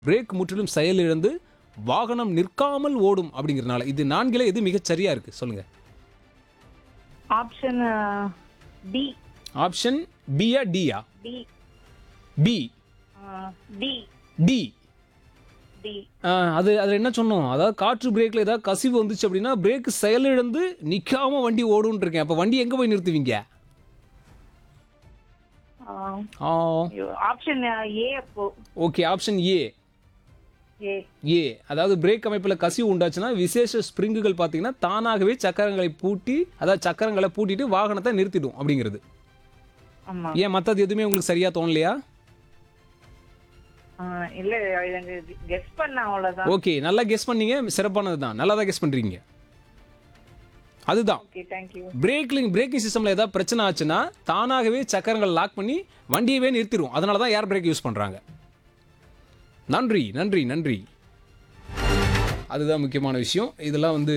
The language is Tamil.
பிரேக் முற்றிலும் செயலிழந்து வாகனம் நிற்காமல் ஓடும் அப்படிங்கிறனால இது நான்கிலே எது மிகச் சரியா இருக்கு சொல்லுங்க ஆப்ஷன் டி ஆப்ஷன் பியா டியா D B D D D அது அதில் என்ன சொன்னோம் அதாவது காற்று பிரேக்கில் ஏதாவது கசிவு வந்துச்சு அப்படின்னா பிரேக் செயலிழந்து நிற்காம வண்டி ஓடுன்னு இருக்கேன் அப்போ வண்டி எங்கே போய் நிறுத்துவீங்க ஆ ஆப்ஷன் ஏ அப்போ ஓகே ஆப்ஷன் ஏ ஏ ஏ அதாவது பிரேக் அமைப்பில் கசிவு உண்டாச்சுன்னா விசேஷ ஸ்ப்ரிங்குகள் பார்த்தீங்கன்னா தானாகவே சக்கரங்களை பூட்டி அதாவது சக்கரங்களை பூட்டிட்டு வாகனத்தை நிறுத்திடும் அப்படிங்கிறது ஆமா ஏன் மற்றது எதுவுமே உங்களுக்கு சரியா தோணலையா ஆ, இல்ல எனக்கு கெஸ் பண்ண அவ்வளவுதான் ஓகே நல்லா கெஸ் பண்ணீங்க சிறப்பானது தான் நல்லா தான் கெஸ் பண்ணுறீங்க அதுதான் ஓகே தேங்க்யூ பிரேக்லிங் பிரேக்கிங் சிஸ்டமில் ஏதாவது பிரச்சனை ஆச்சுன்னா தானாகவே சக்கரங்கள் லாக் பண்ணி வண்டியவே நிறுத்திடும் அதனால தான் ஏர் பிரேக் யூஸ் பண்ணுறாங்க நன்றி நன்றி நன்றி அதுதான் முக்கியமான விஷயம் இதெல்லாம் வந்து